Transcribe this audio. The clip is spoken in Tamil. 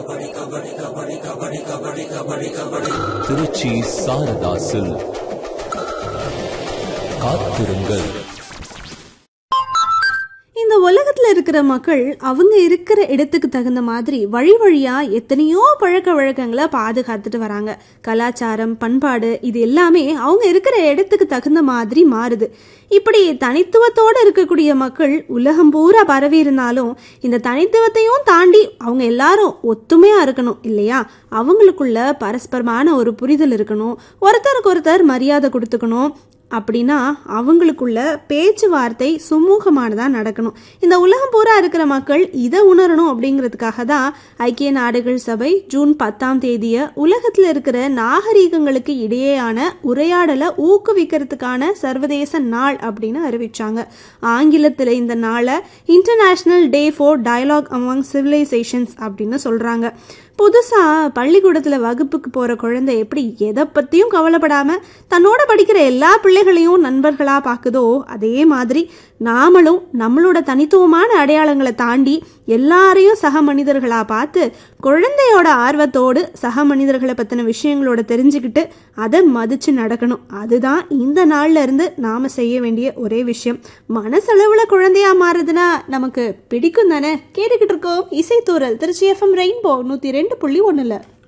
திருச்சி சாரதா சில்க் காத்திருங்கள் இந்த உலகத்துல இருக்கிற மக்கள் அவங்க இருக்கிற இடத்துக்கு தகுந்த மாதிரி வழி வழியா எத்தனையோ பழக்க வழக்கங்களை பாதுகாத்துட்டு வராங்க கலாச்சாரம் பண்பாடு இது எல்லாமே அவங்க இருக்கிற இடத்துக்கு தகுந்த மாதிரி மாறுது இப்படி தனித்துவத்தோட இருக்கக்கூடிய மக்கள் உலகம் பூரா பரவி இருந்தாலும் இந்த தனித்துவத்தையும் தாண்டி அவங்க எல்லாரும் ஒத்துமையா இருக்கணும் இல்லையா அவங்களுக்குள்ள பரஸ்பரமான ஒரு புரிதல் இருக்கணும் ஒருத்தருக்கு ஒருத்தர் மரியாதை கொடுத்துக்கணும் அப்படின்னா அவங்களுக்குள்ள பேச்சுவார்த்தை சுமூகமானதா நடக்கணும் இந்த உலகம் பூரா இருக்கிற மக்கள் இதை உணரணும் அப்படிங்கிறதுக்காக தான் ஐக்கிய நாடுகள் சபை ஜூன் பத்தாம் தேதிய உலகத்துல இருக்கிற நாகரீகங்களுக்கு இடையேயான உரையாடலை ஊக்குவிக்கிறதுக்கான சர்வதேச நாள் அப்படின்னு அறிவிச்சாங்க ஆங்கிலத்தில் இந்த நாளை international day for dialogue among civilisations அப்படின்னு சொல்றாங்க புதுசா பள்ளிக்கூடத்துல வகுப்புக்கு போற குழந்தை எப்படி எதை பத்தியும் கவலைப்படாம தன்னோட படிக்கிற எல்லா பிள்ளைகளையும் நண்பர்களா பாக்குதோ அதே மாதிரி நாமளும் நம்மளோட தனித்துவமான அடையாளங்களை தாண்டி எல்லாரையும் சக மனிதர்களா பார்த்து குழந்தையோட ஆர்வத்தோடு சக மனிதர்களை பத்தின விஷயங்களோட தெரிஞ்சுக்கிட்டு அதை மதிச்சு நடக்கணும் அதுதான் இந்த நாள்ல இருந்து நாம செய்ய வேண்டிய ஒரே விஷயம் மனசளவுல குழந்தையா மாறுதுன்னா நமக்கு பிடிக்கும் தானே கேட்டுக்கிட்டு இருக்கோம் இசைத்தூரல் திருச்சி எஃப்எம் ரெயின்போ நூத்தி ரெண்டு புள்ளி ஒண்ணுல